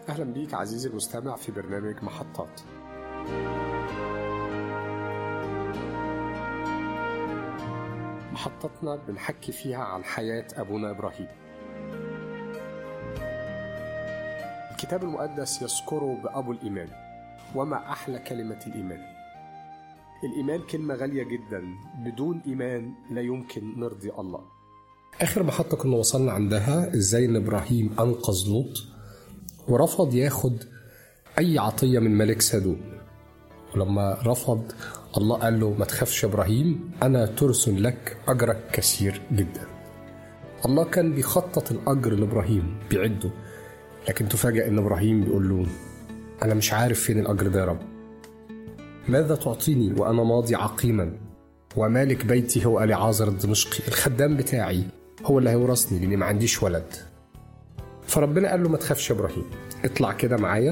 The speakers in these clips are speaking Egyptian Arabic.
أهلا بيك عزيزي المستمع في برنامج محطات محطتنا بنحكي فيها عن حياة أبونا إبراهيم الكتاب المقدس يذكره بأبو الإيمان وما أحلى كلمة الإيمان الإيمان كلمة غالية جدا بدون إيمان لا يمكن نرضي الله آخر محطة كنا وصلنا عندها إزاي إن إبراهيم أنقذ لوط ورفض ياخد أي عطية من ملك سدوم ولما رفض الله قال له ما تخافش يا إبراهيم أنا ترسل لك أجرك كثير جدا الله كان بيخطط الأجر لإبراهيم بيعده لكن تفاجأ إن إبراهيم بيقول له أنا مش عارف فين الأجر ده يا رب ماذا تعطيني وأنا ماضي عقيما ومالك بيتي هو ألي عازر الدمشقي الخدام بتاعي هو اللي هيورثني لأني ما عنديش ولد فربنا قال له ما تخافش يا إبراهيم اطلع كده معايا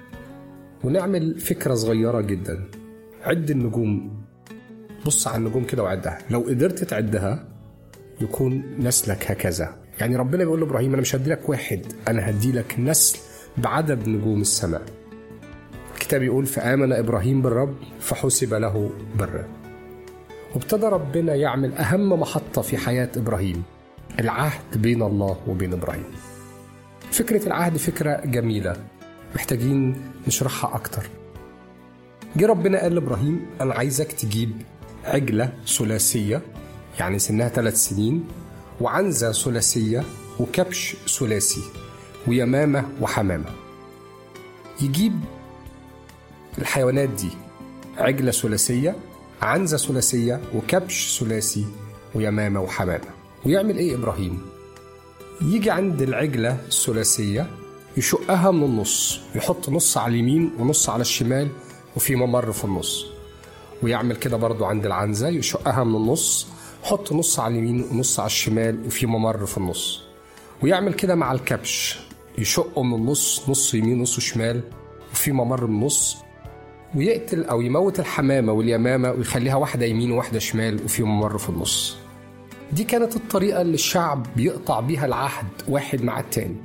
ونعمل فكرة صغيرة جدا عد النجوم بص على النجوم كده وعدها لو قدرت تعدها يكون نسلك هكذا يعني ربنا بيقول لابراهيم انا مش هدي لك واحد انا هدي لك نسل بعدد نجوم السماء الكتاب يقول فآمن إبراهيم بالرب فحسب له برا وابتدى ربنا يعمل أهم محطة في حياة إبراهيم العهد بين الله وبين إبراهيم فكرة العهد فكرة جميلة محتاجين نشرحها أكتر جه ربنا قال لإبراهيم أنا عايزك تجيب عجلة ثلاثية يعني سنها ثلاث سنين وعنزة ثلاثية وكبش ثلاثي ويمامة وحمامة يجيب الحيوانات دي عجلة ثلاثية عنزة ثلاثية وكبش ثلاثي ويمامة وحمامة ويعمل ايه إبراهيم؟ يجي عند العجلة الثلاثية يشقها من النص يحط نص على اليمين ونص على الشمال وفي ممر في النص ويعمل كده برضو عند العنزة يشقها من النص يحط نص على اليمين ونص على الشمال وفي ممر في النص ويعمل كده مع الكبش يشقه من النص نص يمين نص شمال وفي ممر من النص ويقتل او يموت الحمامه واليمامه ويخليها واحده يمين وواحده شمال وفي ممر في النص دي كانت الطريقه اللي الشعب بيقطع بيها العهد واحد مع التاني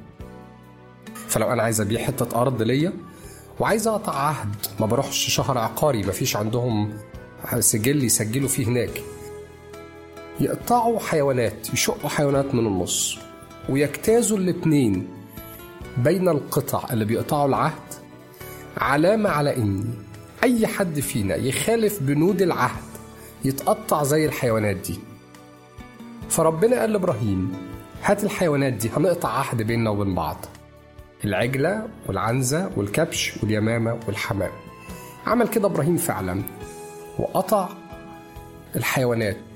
فلو انا عايز ابيع حته ارض ليا وعايز اقطع عهد ما بروحش شهر عقاري مفيش عندهم سجل يسجلوا فيه هناك يقطعوا حيوانات يشقوا حيوانات من النص ويجتازوا الاتنين بين القطع اللي بيقطعوا العهد علامة على إن أي حد فينا يخالف بنود العهد يتقطع زي الحيوانات دي فربنا قال لإبراهيم هات الحيوانات دي هنقطع عهد بيننا وبين بعض العجلة والعنزة والكبش واليمامة والحمام عمل كده إبراهيم فعلا وقطع الحيوانات